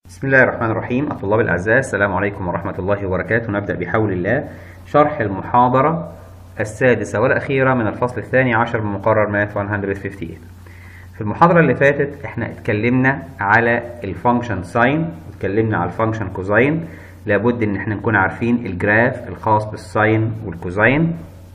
بسم الله الرحمن الرحيم الطلاب الأعزاء السلام عليكم ورحمة الله وبركاته نبدأ بحول الله شرح المحاضرة السادسة والأخيرة من الفصل الثاني عشر من مقرر ماث 158 في المحاضرة اللي فاتت احنا اتكلمنا على الفانكشن ساين اتكلمنا على الفانكشن كوزاين لابد ان احنا نكون عارفين الجراف الخاص بالساين والكوزاين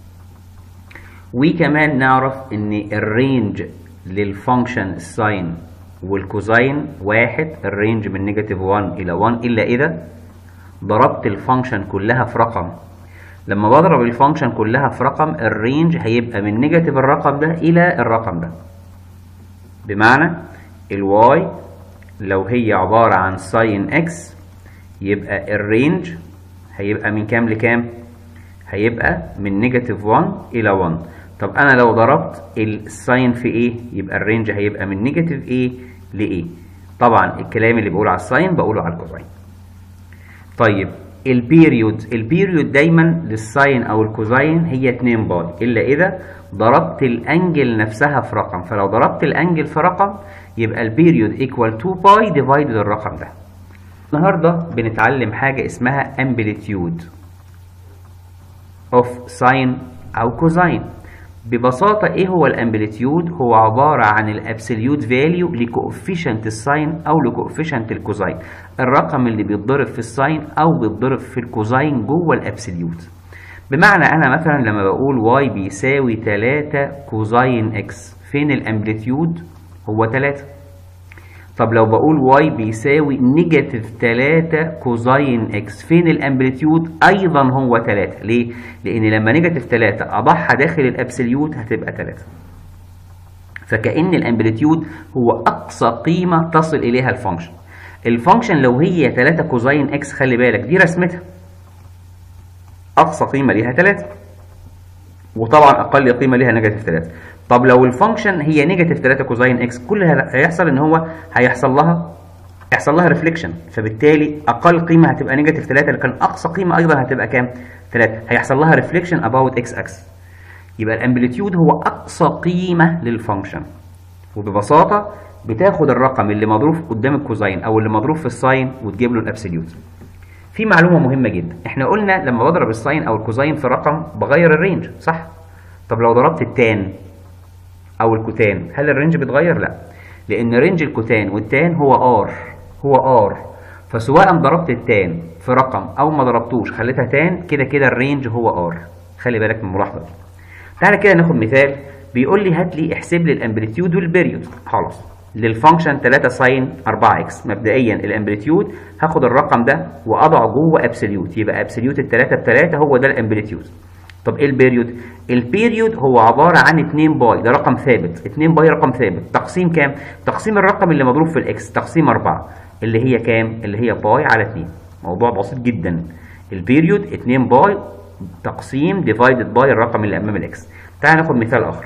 وكمان نعرف ان الرينج للفانكشن الساين والكوزاين واحد الرينج من نيجاتيف 1 الى 1 الا اذا ضربت الفانكشن كلها في رقم لما بضرب الفانكشن كلها في رقم الرينج هيبقى من نيجاتيف الرقم ده الى الرقم ده بمعنى الواي لو هي عبارة عن ساين اكس يبقى الرينج هيبقى من كام لكام هيبقى من نيجاتيف 1 الى 1 طب انا لو ضربت الساين في ايه يبقى الرينج هيبقى من نيجاتيف ايه لايه طبعا الكلام اللي بقوله على الساين بقوله على الكوزاين طيب البيريود البيريود دايما للساين او الكوزاين هي 2 باي الا اذا ضربت الانجل نفسها في رقم فلو ضربت الانجل في رقم يبقى البيريود ايكوال 2 باي ديفايدد الرقم ده النهارده بنتعلم حاجه اسمها امبليتيود اوف ساين او كوزاين ببساطة ايه هو الامبليتيود هو عبارة عن الابسوليوت فاليو لكوفيشنت الساين او لكوفيشنت الكوزاين الرقم اللي بيتضرب في الساين او بيتضرب في الكوزاين جوه الابسوليوت بمعنى انا مثلا لما بقول واي بيساوي 3 كوزاين اكس فين الامبليتيود هو 3 طب لو بقول واي بيساوي نيجاتيف 3 كوزاين اكس فين الامبليتيود ايضا هو 3 ليه لان لما نيجاتيف 3 اضعها داخل الابسوليوت هتبقى 3 فكأن الامبليتيود هو اقصى قيمه تصل اليها الفانكشن الفانكشن لو هي 3 كوزاين اكس خلي بالك دي رسمتها اقصى قيمه ليها 3 وطبعا اقل قيمه ليها نيجاتيف 3 طب لو الفانكشن هي نيجاتيف 3 كوزاين اكس كل اللي هيحصل ان هو هيحصل لها هيحصل لها ريفليكشن فبالتالي اقل قيمه هتبقى نيجاتيف 3 لكن اقصى قيمه ايضا هتبقى كام 3 هيحصل لها ريفليكشن اباوت اكس اكس يبقى الامبليتيود هو اقصى قيمه للفانكشن وببساطه بتاخد الرقم اللي مضروب قدام الكوزاين او اللي مضروب في الساين وتجيب له الابسوليوت في معلومه مهمه جدا احنا قلنا لما بضرب الساين او الكوزاين في رقم بغير الرينج صح طب لو ضربت التان او الكوتان هل الرينج بيتغير لا لان رينج الكوتان والتان هو ار هو ار فسواء ضربت التان في رقم او ما ضربتوش خليتها تان كده كده الرينج هو ار خلي بالك من الملاحظه دي تعالى كده ناخد مثال بيقول لي هات لي احسب لي الامبليتيود والبيريود خلاص للفانكشن 3 ساين 4 اكس مبدئيا الامبليتيود هاخد الرقم ده واضعه جوه ابسوليوت يبقى ابسوليوت الثلاثه بثلاثه هو ده الامبليتيود طب ايه البيريود البيريود هو عباره عن 2 باي ده رقم ثابت 2 باي رقم ثابت تقسيم كام تقسيم الرقم اللي مضروب في الاكس تقسيم 4 اللي هي كام اللي هي باي على 2 موضوع بسيط جدا البيريود 2 باي تقسيم ديفايدد باي الرقم اللي امام الاكس تعال ناخد مثال اخر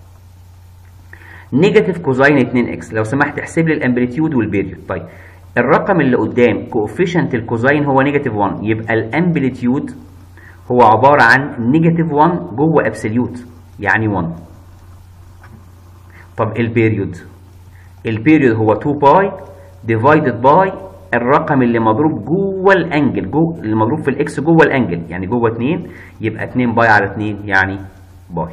نيجاتيف كوزاين 2 اكس لو سمحت احسب لي الامبليتيود والبيريود طيب الرقم اللي قدام كوفيشنت الكوزاين هو نيجاتيف 1 يبقى الامبليتيود هو عبارة عن نيجاتيف 1 جوه ابسوليوت يعني 1 طب البيريود البيريود هو 2 باي ديفايدد باي الرقم اللي مضروب جوه الانجل جوه اللي مضروب في الاكس جوه الانجل يعني جوه 2 يبقى 2 باي على 2 يعني باي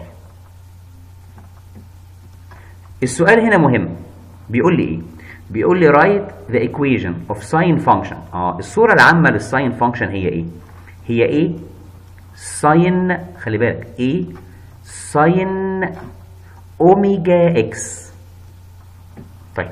السؤال هنا مهم بيقول لي ايه بيقول لي write the equation of sine function اه الصوره العامه للساين فانكشن هي ايه هي ايه ساين خلي بالك ايه ساين اوميجا اكس طيب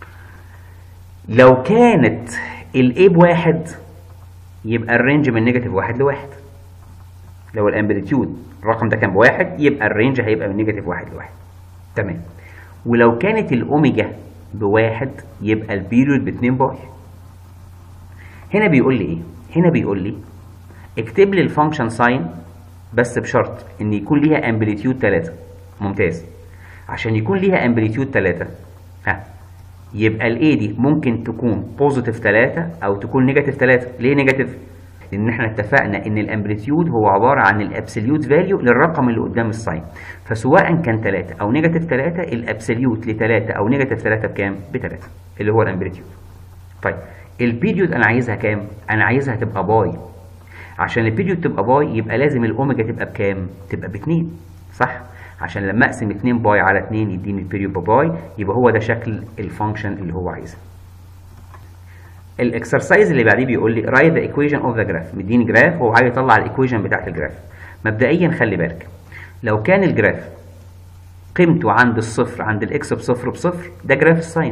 لو كانت الاي بواحد يبقى الرينج من نيجاتيف واحد لواحد لو الامبليتيود الرقم ده كان بواحد يبقى الرينج هيبقى من نيجاتيف واحد لواحد تمام ولو كانت الاوميجا بواحد يبقى البيريود باتنين باي هنا بيقول لي ايه هنا بيقول لي اكتب لي الفانكشن ساين بس بشرط ان يكون ليها امبليتيود 3 ممتاز عشان يكون ليها امبليتيود 3 ها يبقى الاي دي ممكن تكون بوزيتيف 3 او تكون نيجاتيف 3 ليه نيجاتيف لان احنا اتفقنا ان الامبليتيود هو عباره عن الابسوليوت فاليو للرقم اللي قدام الساين فسواء كان 3 او نيجاتيف 3 الابسوليوت ل 3 او نيجاتيف 3 بكام ب 3 اللي هو الامبليتيود طيب البيريود انا عايزها كام انا عايزها تبقى باي عشان البيريود تبقى باي يبقى لازم الاوميجا تبقى بكام تبقى باتنين صح عشان لما اقسم 2 باي على 2 يديني البيريود بباي يبقى هو ده شكل الفانكشن اللي هو عايزها الاكسرسايز اللي بعديه بيقول لي رايت ذا ايكويشن اوف ذا جراف مديني جراف وهو عايز يطلع الايكويشن بتاعت الجراف مبدئيا خلي بالك لو كان الجراف قيمته عند الصفر عند الاكس بصفر بصفر ده جراف الساين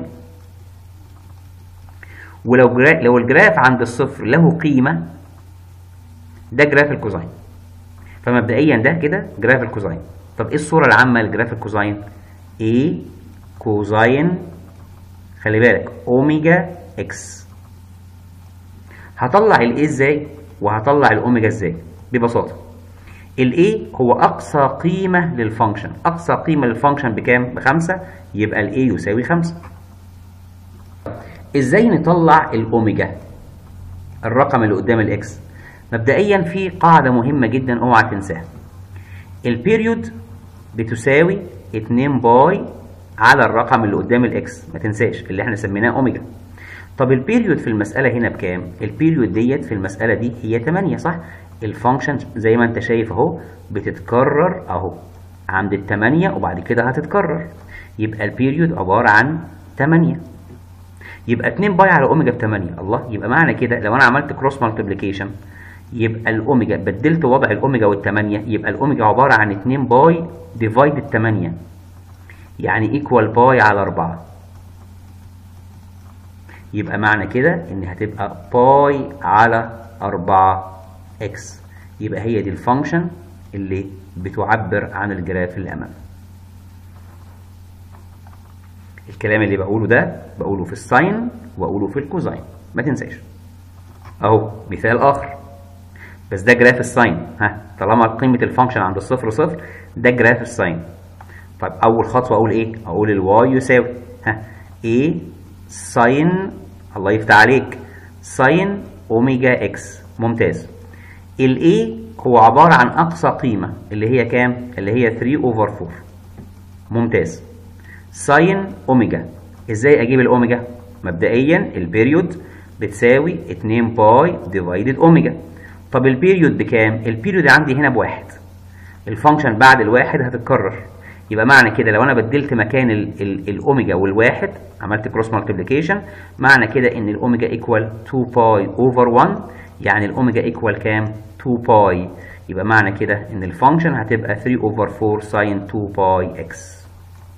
ولو جراف لو الجراف عند الصفر له قيمه ده جراف الكوزاين فمبدئيا ده كده جراف الكوزاين طب ايه الصوره العامه لجراف الكوزاين A كوزاين خلي بالك اوميجا اكس هطلع الايه ازاي وهطلع الاوميجا ازاي ببساطه الاي هو اقصى قيمه للفانكشن اقصى قيمه للفانكشن بكام بخمسة يبقى الاي يساوي خمسة ازاي نطلع الاوميجا الرقم اللي قدام الاكس مبدئيا في قاعده مهمه جدا اوعى تنساها البيريود بتساوي 2 باي على الرقم اللي قدام الاكس ما تنساش اللي احنا سميناه اوميجا طب البيريود في المساله هنا بكام البيريود ديت في المساله دي هي 8 صح الفانكشن زي ما انت شايف اهو بتتكرر اهو عند ال 8 وبعد كده هتتكرر يبقى البيريود عباره عن 8 يبقى 2 باي على اوميجا ب 8 الله يبقى معنى كده لو انا عملت كروس مالتيبليكيشن يبقى الاوميجا بدلت وضع الاوميجا والثمانية يبقى الاوميجا عبارة عن 2 باي ديفايد 8 يعني ايكوال باي على 4 يبقى معنى كده ان هتبقى باي على 4 اكس يبقى هي دي الفانكشن اللي بتعبر عن الجراف اللي امامنا الكلام اللي بقوله ده بقوله في الساين واقوله في الكوزاين ما تنساش اهو مثال اخر بس ده جراف الساين ها طالما قيمه الفانكشن عند الصفر صفر ده جراف الساين طيب اول خطوه اقول ايه اقول الواي يساوي ها a ساين الله يفتح عليك ساين اوميجا اكس ممتاز الاي هو عباره عن اقصى قيمه اللي هي كام اللي هي 3 اوفر 4 ممتاز ساين اوميجا ازاي اجيب الاوميجا مبدئيا البيريود بتساوي 2 باي ديفايدد اوميجا طب البيريود بكام البيريود عندي هنا بواحد الفانكشن بعد الواحد هتتكرر يبقى معنى كده لو انا بدلت مكان ال ال الاوميجا والواحد عملت كروس مالتيبليكيشن معنى كده ان الاوميجا ايكوال 2 باي اوفر 1 يعني الاوميجا ايكوال كام 2 باي يبقى معنى كده ان الفانكشن هتبقى 3 اوفر 4 ساين 2 باي اكس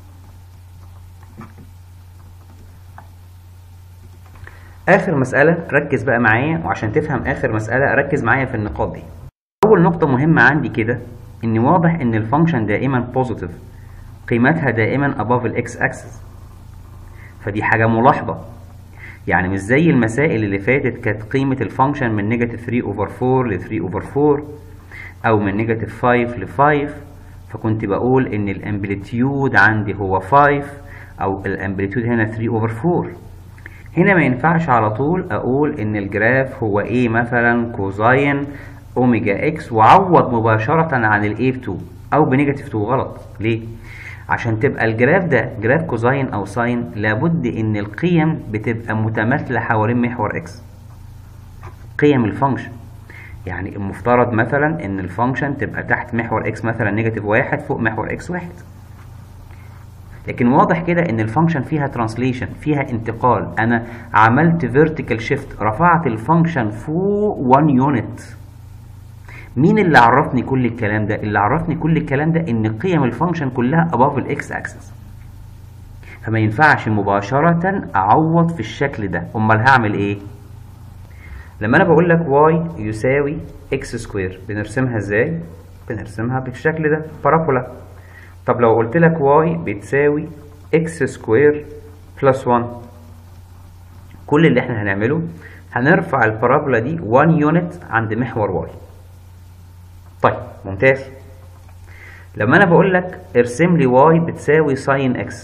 اخر مساله ركز بقى معايا وعشان تفهم اخر مساله ركز معايا في النقاط دي اول نقطه مهمه عندي كده ان واضح ان الفانكشن دائما بوزيتيف قيمتها دائما above الاكس اكسس فدي حاجه ملاحظه يعني مش زي المسائل اللي فاتت كانت قيمه الفانكشن من نيجاتيف 3 اوفر 4 ل 3 اوفر 4 او من نيجاتيف 5 ل 5 فكنت بقول ان الامبليتيود عندي هو 5 او الامبليتيود هنا 3 اوفر 4 هنا ما ينفعش على طول اقول ان الجراف هو ايه مثلا كوزاين اوميجا اكس وعوض مباشرة عن الاي ب 2 او بنيجاتيف 2 غلط ليه؟ عشان تبقى الجراف ده جراف كوزاين او ساين لابد ان القيم بتبقى متماثلة حوالين محور اكس قيم الفانكشن يعني المفترض مثلا ان الفانكشن تبقى تحت محور اكس مثلا نيجاتيف واحد فوق محور اكس واحد لكن واضح كده ان الفانكشن فيها ترانسليشن فيها انتقال انا عملت فيرتيكال شيفت رفعت الفانكشن فوق 1 يونت مين اللي عرفني كل الكلام ده اللي عرفني كل الكلام ده ان قيم الفانكشن كلها above الاكس اكسس فما ينفعش مباشرة اعوض في الشكل ده امال هعمل ايه لما انا بقول لك y يساوي x سكوير بنرسمها ازاي بنرسمها بالشكل ده بارابولا طب لو قلت لك y بتساوي x سكوير بلس 1 كل اللي احنا هنعمله هنرفع البارابولا دي 1 يونت عند محور y طيب ممتاز لما انا بقول لك ارسم لي y بتساوي ساين x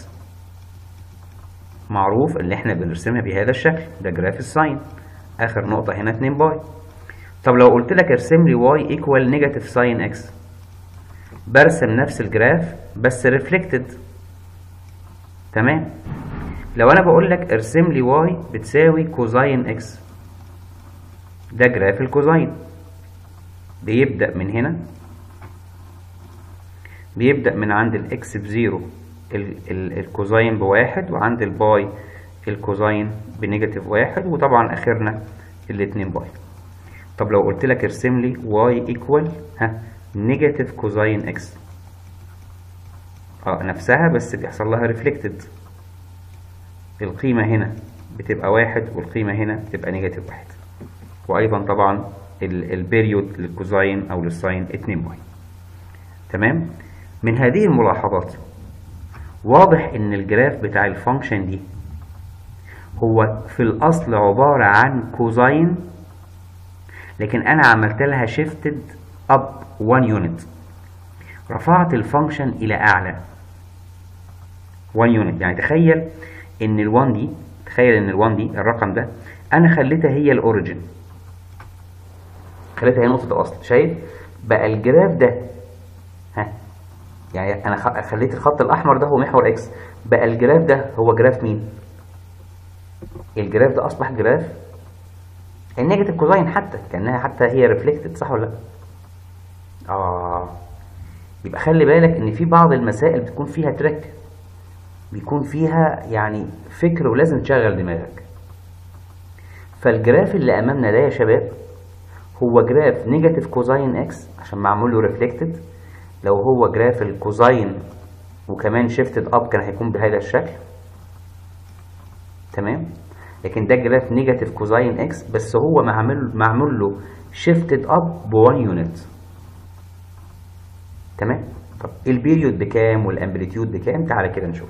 معروف اللي احنا بنرسمها بهذا الشكل ده جراف الساين اخر نقطة هنا 2 باي طب لو قلت لك ارسم لي y ايكوال نيجاتيف ساين x برسم نفس الجراف بس ريفلكتد تمام لو انا بقول لك ارسم لي واي بتساوي كوزاين اكس ده جراف الكوزاين بيبدأ من هنا بيبدأ من عند الاكس بزيرو الكوزاين بواحد وعند الباي الكوزاين بنيجاتيف واحد وطبعا اخرنا الاتنين باي طب لو قلت لك ارسم لي واي ايكوال ها نيجاتيف كوزاين اكس اه نفسها بس بيحصل لها ريفلكتد القيمة هنا بتبقى واحد والقيمة هنا بتبقى نيجاتيف واحد وأيضا طبعا البيريود للكوزاين أو للساين اتنين باي تمام من هذه الملاحظات واضح إن الجراف بتاع الفانكشن دي هو في الأصل عبارة عن كوزاين لكن أنا عملت لها شيفتد أب 1 يونت رفعت الفانكشن إلى أعلى 1 يونت يعني تخيل ان ال1 دي تخيل ان ال1 دي الرقم ده انا خليتها هي الاوريجن خليتها هي نقطه الاصل شايف بقى الجراف ده ها يعني انا خليت الخط الاحمر ده هو محور اكس بقى الجراف ده هو جراف مين الجراف ده اصبح جراف النيجاتيف كوزاين حتى كانها حتى هي ريفلكتد صح ولا لا اه يبقى خلي بالك ان في بعض المسائل بتكون فيها تريك بيكون فيها يعني فكر ولازم تشغل دماغك فالجراف اللي امامنا ده يا شباب هو جراف نيجاتيف كوزاين اكس عشان معمول له ريفلكتد لو هو جراف الكوزاين وكمان شيفتد اب كان هيكون بهذا الشكل تمام لكن ده جراف نيجاتيف كوزاين اكس بس هو معمول معمول له شيفتد اب ب 1 يونت تمام طب البيريود بكام والامبليتيود بكام تعالى كده نشوف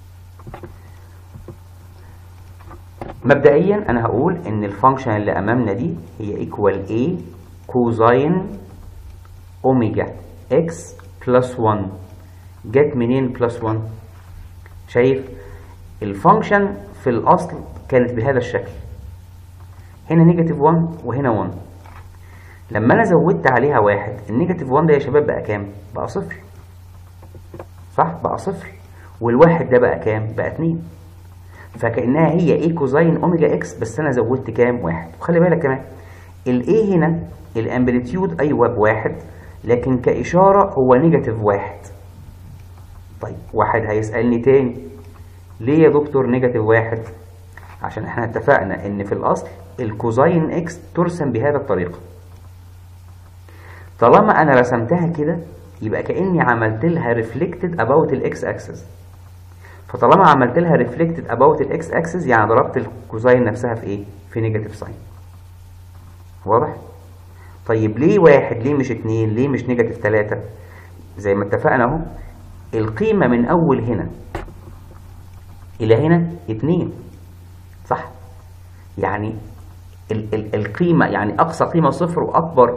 مبدئيا انا هقول ان الفانكشن اللي امامنا دي هي ايكوال a كوزاين اوميجا اكس بلس 1 جت منين بلس 1 شايف الفانكشن في الاصل كانت بهذا الشكل هنا نيجاتيف 1 وهنا 1 لما انا زودت عليها واحد النيجاتيف 1 ده يا شباب بقى كام بقى صفر صح بقى صفر والواحد ده بقى كام بقى 2 فكانها هي ايه كوزاين اوميجا اكس بس انا زودت كام واحد وخلي بالك كمان الايه هنا الامبليتيود ايوه بواحد لكن كاشاره هو نيجاتيف واحد طيب واحد هيسالني تاني ليه يا دكتور نيجاتيف واحد عشان احنا اتفقنا ان في الاصل الكوزاين اكس ترسم بهذا الطريقه طالما انا رسمتها كده يبقى كاني عملت لها ريفلكتد اباوت الاكس اكسس فطالما عملت لها ريفلكتد اباوت الاكس اكسس يعني ضربت الكوزاين نفسها في ايه في نيجاتيف ساين واضح طيب ليه واحد ليه مش اتنين ليه مش نيجاتيف تلاتة زي ما اتفقنا اهو القيمة من اول هنا الى هنا اتنين صح يعني ال ال القيمة يعني اقصى قيمة صفر واكبر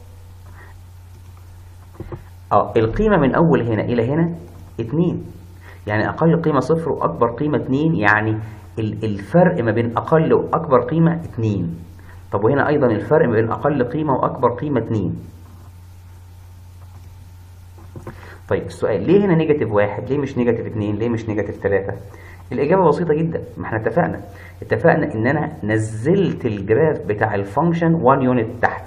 اه القيمة من اول هنا الى هنا اتنين يعني اقل قيمة صفر واكبر قيمة اتنين يعني الفرق ما بين اقل واكبر قيمة اتنين طب وهنا ايضا الفرق ما بين اقل قيمة واكبر قيمة اتنين طيب السؤال ليه هنا نيجاتيف واحد ليه مش نيجاتيف اتنين ليه مش نيجاتيف تلاتة الاجابة بسيطة جدا ما احنا اتفقنا اتفقنا ان انا نزلت الجراف بتاع الفانكشن 1 يونت تحت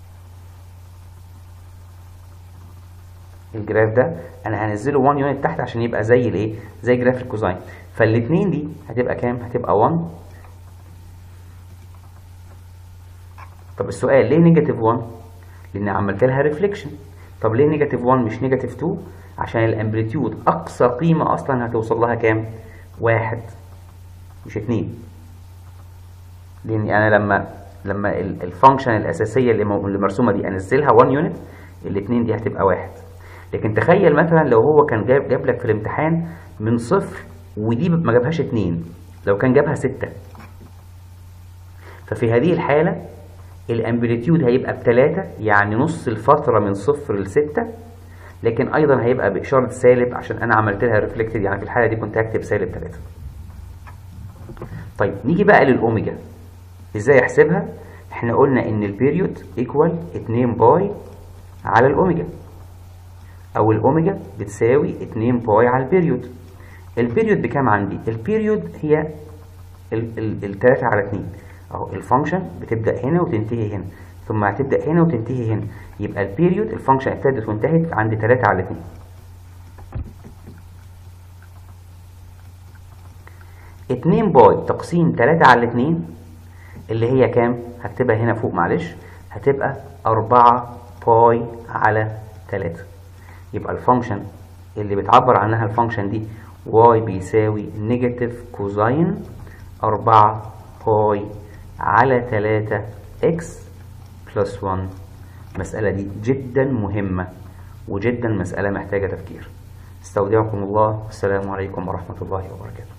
الجراف ده انا هنزله 1 يونت تحت عشان يبقى زي الايه زي جراف الكوزاين فالاثنين دي هتبقى كام هتبقى 1 طب السؤال ليه نيجاتيف 1 لان عملت لها ريفليكشن طب ليه نيجاتيف 1 مش نيجاتيف 2 عشان الامبليتيود اقصى قيمه اصلا هتوصل لها كام واحد مش اتنين لان انا لما لما الفانكشن الاساسيه اللي مرسومه دي انزلها 1 يونت الاثنين دي هتبقى واحد لكن تخيل مثلا لو هو كان جايب جاب لك في الامتحان من صفر ودي ما جابهاش اتنين لو كان جابها ستة ففي هذه الحالة الامبليتيود هيبقى بتلاتة يعني نص الفترة من صفر لستة لكن ايضا هيبقى باشارة سالب عشان انا عملت لها ريفلكتد يعني في الحالة دي كنت هكتب سالب تلاتة طيب نيجي بقى للاوميجا ازاي احسبها احنا قلنا ان البيريود ايكوال 2 باي على الاوميجا او الاوميجا بتساوي 2 باي على البيريود البيريود بكام عندي البيريود هي التلاتة على اتنين اهو الفانكشن بتبدأ هنا وتنتهي هنا ثم هتبدأ هنا وتنتهي هنا يبقى البيريود الفانكشن ابتدت وانتهت عند تلاتة على اتنين اتنين باي تقسيم تلاتة على اتنين اللي هي كام هكتبها هنا فوق معلش هتبقى أربعة باي على تلاتة يبقى الفانكشن اللي بتعبر عنها الفانكشن دي y بيساوي نيجاتيف كوزاين أربعة باي على تلاتة x بلس 1 المسألة دي جدا مهمة وجدا مسألة محتاجة تفكير استودعكم الله والسلام عليكم ورحمة الله وبركاته